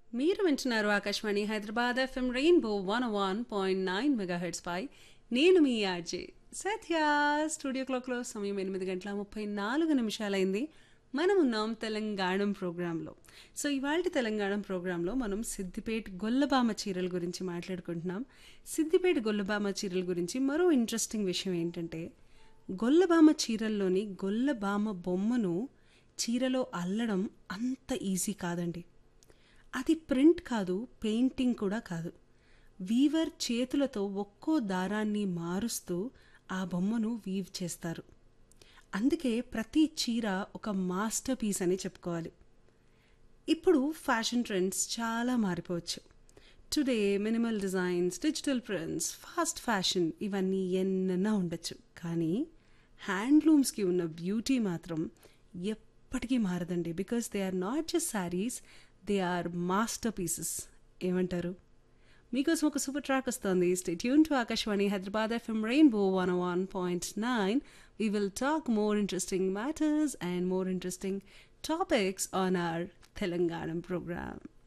మీరు వింటున్నారు Akashvani Hyderabad FM rainbow one one point nine megahertz పై నేను మీ ఆర్జే సత్య స్టూడియో క్లాక్లో సమయం ఎనిమిది గంటల ముప్పై నాలుగు నిమిషాలైంది మనం ఉన్నాం తెలంగాణ ప్రోగ్రాంలో సో ఇవాళ తెలంగాణ ప్రోగ్రాంలో మనం సిద్దిపేట గొల్లబామ చీరల గురించి మాట్లాడుకుంటున్నాం సిద్దిపేట గొల్లబామ చీరల గురించి మరో ఇంట్రెస్టింగ్ విషయం ఏంటంటే గొల్లబామ చీరల్లోని గొల్లబామ బొమ్మను చీరలో అల్లడం అంత ఈజీ కాదండి అది ప్రింట్ కాదు పెయింటింగ్ కూడా కాదు వీవర్ చేతులతో ఒక్కో దారాన్ని మారుస్తూ ఆ బొమ్మను వీవ్ చేస్తారు అందుకే ప్రతి చీర ఒక మాస్టర్ పీస్ అని చెప్పుకోవాలి ఇప్పుడు ఫ్యాషన్ ట్రెండ్స్ చాలా మారిపోవచ్చు today minimal designs digital prints fast fashion ఇవన్నీ ఎన్నన్నా ఉండొచ్చు కానీ హ్యాండ్లూమ్స్కి ఉన్న బ్యూటీ మాత్రం ఎప్పటికీ మారదండి because they are not just saris they are masterpieces ఏమంటారు మీకోసం ఒక సూపర్ ట్రాక్ వస్తుంది stay tune to Akashvani Hyderabad FM rainbow one one point nine we will talk more interesting matters and more interesting topics on our Telangana programme